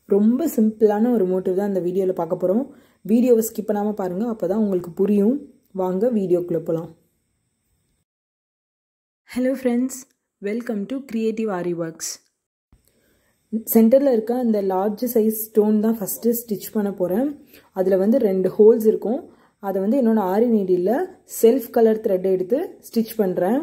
ரொம்ப சிம்பிளான ஒரு மோட்டிவ் தான் இந்த வீடியோவில் பார்க்க போகிறோம் வீடியோவை ஸ்கிப் பண்ணாமல் பாருங்கள் அப்போ தான் உங்களுக்கு புரியும் வாங்க வீடியோக்குள்ளே போகலாம் hello friends welcome to creative aari works சென்டரில் இருக்க அந்த லார்ஜ் சைஸ் ஸ்டோன் தான் ஃபஸ்ட்டு ஸ்டிச் பண்ண போகிறேன் அதில் வந்து ரெண்டு ஹோல்ஸ் இருக்கும் அதை வந்து என்னோடய ஆரி நீடியில் செல்ஃப் கலர் த்ரெட் எடுத்து ஸ்டிச் பண்ணுறேன்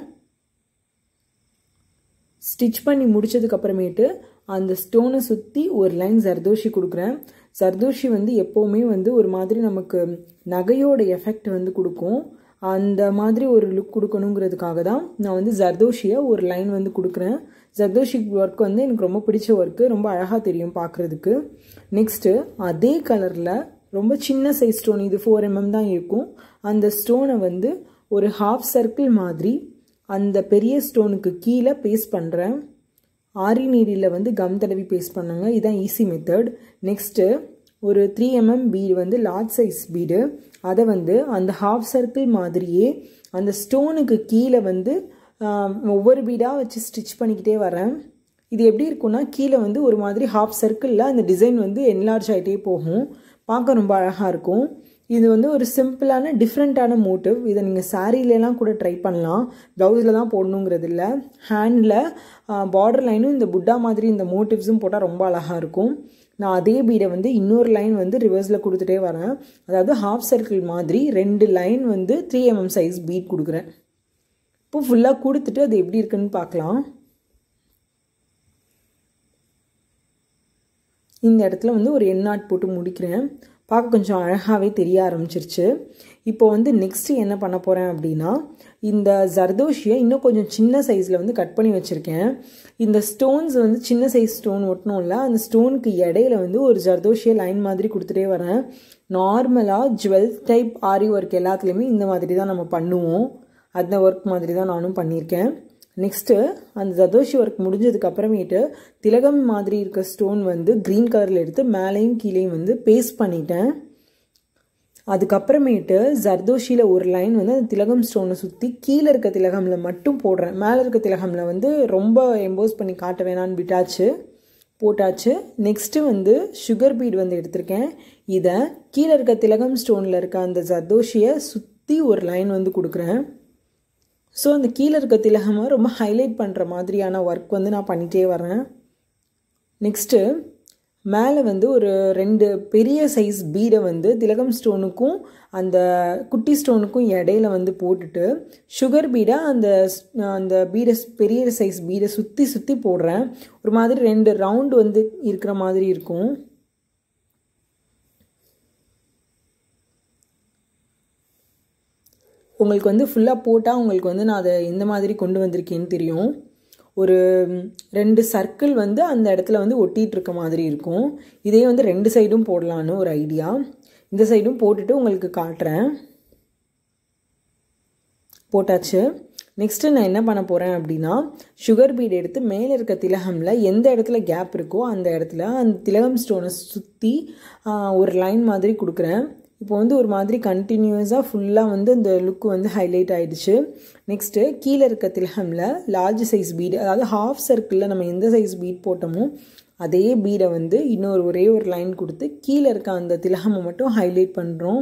ஸ்டிச் பண்ணி முடிச்சதுக்கப்புறமேட்டு அந்த ஸ்டோனை சுற்றி ஒரு லைன் ஜர்தோஷி கொடுக்குறேன் ஜர்தோஷி வந்து எப்போவுமே வந்து ஒரு மாதிரி நமக்கு நகையோட எஃபெக்ட் வந்து கொடுக்கும் அந்த மாதிரி ஒரு லுக் கொடுக்கணுங்கிறதுக்காக தான் நான் வந்து ஜர்தோஷியை ஒரு லைன் வந்து கொடுக்குறேன் ஜர்தோஷி ஒர்க் வந்து எனக்கு ரொம்ப பிடிச்ச ஒர்க்கு ரொம்ப அழகாக தெரியும் பார்க்குறதுக்கு நெக்ஸ்ட்டு அதே கலரில் ரொம்ப சின்ன சைஸ் ஸ்டோன் இது ஃபோர் எம்எம் தான் இருக்கும் அந்த ஸ்டோனை வந்து ஒரு ஹாஃப் சர்க்கிள் மாதிரி அந்த பெரிய ஸ்டோனுக்கு கீழே பேஸ்ட் பண்ணுறேன் ஆரி நீடியில் வந்து கம் தடவி பேஸ்ட் பண்ணாங்க இதுதான் ஈஸி மெத்தட் நெக்ஸ்ட்டு ஒரு த்ரீ எம்எம் பீடு வந்து லார்ஜ் சைஸ் பீடு அதை வந்து அந்த ஹாஃப் சர்க்கிள் மாதிரியே அந்த ஸ்டோனுக்கு கீழே வந்து ஒவ்வொரு பீடாக வச்சு ஸ்டிச் பண்ணிக்கிட்டே வரேன் இது எப்படி இருக்குன்னா கீழே வந்து ஒரு மாதிரி ஹாஃப் சர்க்கிளில் அந்த டிசைன் வந்து என்லார்ஜ் ஆகிட்டே போகும் பார்க்க ரொம்ப அழகாக இருக்கும் இது வந்து ஒரு சிம்பிளான டிஃப்ரெண்ட்டான மோட்டிவ் இதை நீங்கள் சாரீலலாம் கூட ட்ரை பண்ணலாம் ப்ளவுஸில் தான் போடணுங்கிறது இல்லை ஹேண்டில் பார்டர் லைனும் இந்த புட்டா மாதிரி இந்த மோட்டிவ்ஸும் போட்டால் ரொம்ப அழகாக இருக்கும் நான் அதே பீடை வந்து இன்னொரு லைன் வந்து ரிவர்ஸில் கொடுத்துட்டே வரேன் அதாவது ஹாஃப் சர்க்கிள் மாதிரி ரெண்டு லைன் வந்து த்ரீ எம்எம் சைஸ் பீட் கொடுக்குறேன் இப்போ ஃபுல்லாக கொடுத்துட்டு அது எப்படி இருக்குன்னு பார்க்கலாம் இந்த இடத்துல வந்து ஒரு எண்ணாட் போட்டு முடிக்கிறேன் பார்க்க கொஞ்சம் அழகாகவே தெரிய ஆரம்பிச்சிருச்சு இப்போ வந்து நெக்ஸ்ட்டு என்ன பண்ண போகிறேன் அப்படின்னா இந்த ஜர்தோஷியை இன்னும் கொஞ்சம் சின்ன சைஸில் வந்து கட் பண்ணி வச்சுருக்கேன் இந்த ஸ்டோன்ஸ் வந்து சின்ன சைஸ் ஸ்டோன் ஒட்டணும்ல அந்த ஸ்டோனுக்கு இடையில வந்து ஒரு ஜர்தோஷியை லைன் மாதிரி கொடுத்துட்டே வரேன் நார்மலாக ஜுவல் டைப் ஆரி ஒர்க் எல்லாத்துலேயுமே இந்த மாதிரி தான் நம்ம பண்ணுவோம் அந்த ஒர்க் மாதிரி தான் நானும் பண்ணியிருக்கேன் நெக்ஸ்ட்டு அந்த ஜதோஷி ஒர்க் முடிஞ்சதுக்கு அப்புறமேட்டு திலகம் மாதிரி இருக்க ஸ்டோன் வந்து க்ரீன் கலரில் எடுத்து மேலேயும் கீழேயும் வந்து பேஸ்ட் பண்ணிட்டேன் அதுக்கப்புறமேட்டு ஜர்தோஷியில் ஒரு லைன் வந்து அந்த திலகம் ஸ்டோனை சுற்றி கீழே இருக்க திலகமில் மட்டும் போடுறேன் மேலே இருக்க திலகமில் வந்து ரொம்ப எம்போஸ் பண்ணி காட்ட வேணான்னு விட்டாச்சு போட்டாச்சு நெக்ஸ்ட்டு வந்து சுகர் பீட் வந்து எடுத்திருக்கேன் இதை கீழே இருக்க திலகம் ஸ்டோனில் இருக்க அந்த ஜர்தோஷியை சுற்றி ஒரு லைன் வந்து கொடுக்குறேன் ஸோ அந்த கீழே இருக்க திலகமை ரொம்ப ஹைலைட் பண்ணுற மாதிரியான ஒர்க் வந்து நான் பண்ணிகிட்டே வரேன் நெக்ஸ்ட்டு மேலே வந்து ஒரு ரெண்டு பெரிய சைஸ் பீடை வந்து திலகம் ஸ்டோனுக்கும் அந்த குட்டி ஸ்டோனுக்கும் இடையில வந்து போட்டுட்டு சுகர் பீடை அந்த அந்த பீடை பெரிய சைஸ் பீடை சுற்றி சுற்றி போடுறேன் ஒரு மாதிரி ரெண்டு ரவுண்டு வந்து இருக்கிற மாதிரி இருக்கும் உங்களுக்கு வந்து ஃபுல்லாக போட்டால் உங்களுக்கு வந்து நான் அதை எந்த மாதிரி கொண்டு வந்திருக்கேன்னு தெரியும் ஒரு ரெண்டு சர்க்கிள் வந்து அந்த இடத்துல வந்து ஒட்டிகிட்டு இருக்க மாதிரி இருக்கும் இதே வந்து ரெண்டு சைடும் போடலான்னு ஒரு ஐடியா இந்த சைடும் போட்டுட்டு உங்களுக்கு காட்டுறேன் போட்டாச்சு நெக்ஸ்ட்டு நான் என்ன பண்ண போகிறேன் அப்படின்னா சுகர் பீட் எடுத்து மேலே இருக்க திலகமில் எந்த இடத்துல கேப் இருக்கோ அந்த இடத்துல அந்த திலகம் ஸ்டோனை சுற்றி ஒரு லைன் மாதிரி கொடுக்குறேன் இப்போ வந்து ஒரு மாதிரி கண்டினியூஸாக ஃபுல்லாக வந்து அந்த லுக் வந்து ஹைலைட் ஆகிடுச்சு நெக்ஸ்ட்டு கீழே இருக்க திலகமில் லார்ஜ் சைஸ் பீடு அதாவது ஹாஃப் சர்க்கிளில் நம்ம எந்த சைஸ் பீட் போட்டோமோ அதே பீடை வந்து இன்னொரு ஒரே ஒரு லைன் கொடுத்து கீழே இருக்க அந்த திலகமை மட்டும் ஹைலைட் பண்ணுறோம்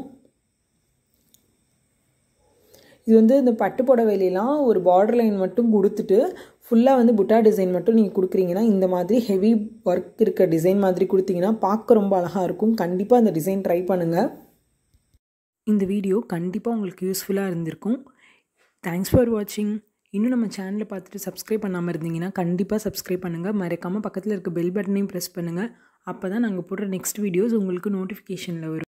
இது வந்து இந்த பட்டு புடவையிலாம் ஒரு பார்டர் லைன் மட்டும் கொடுத்துட்டு ஃபுல்லாக வந்து புட்டா டிசைன் மட்டும் நீங்கள் கொடுக்குறீங்கன்னா இந்த மாதிரி ஹெவி ஒர்க் இருக்க டிசைன் மாதிரி கொடுத்தீங்கன்னா பார்க்க ரொம்ப அழகாக இருக்கும் கண்டிப்பாக அந்த டிசைன் ட்ரை பண்ணுங்கள் இந்த வீடியோ கண்டிப்பாக உங்களுக்கு யூஸ்ஃபுல்லாக இருந்திருக்கும் தேங்க்ஸ் ஃபார் வாட்சிங் இன்னும் நம்ம சேனலை பார்த்துட்டு சப்ஸ்கிரைப் பண்ணாமல் இருந்தீங்கன்னா கண்டிப்பாக சப்ஸ்கிரைப் பண்ணுங்கள் மறக்காமல் பக்கத்தில் இருக்க பெல் பட்டனையும் ப்ரெஸ் பண்ணுங்கள் அப்போ தான் நாங்கள் போடுற நெக்ஸ்ட் வீடியோஸ் உங்களுக்கு நோட்டிஃபிகேஷனில் வரும்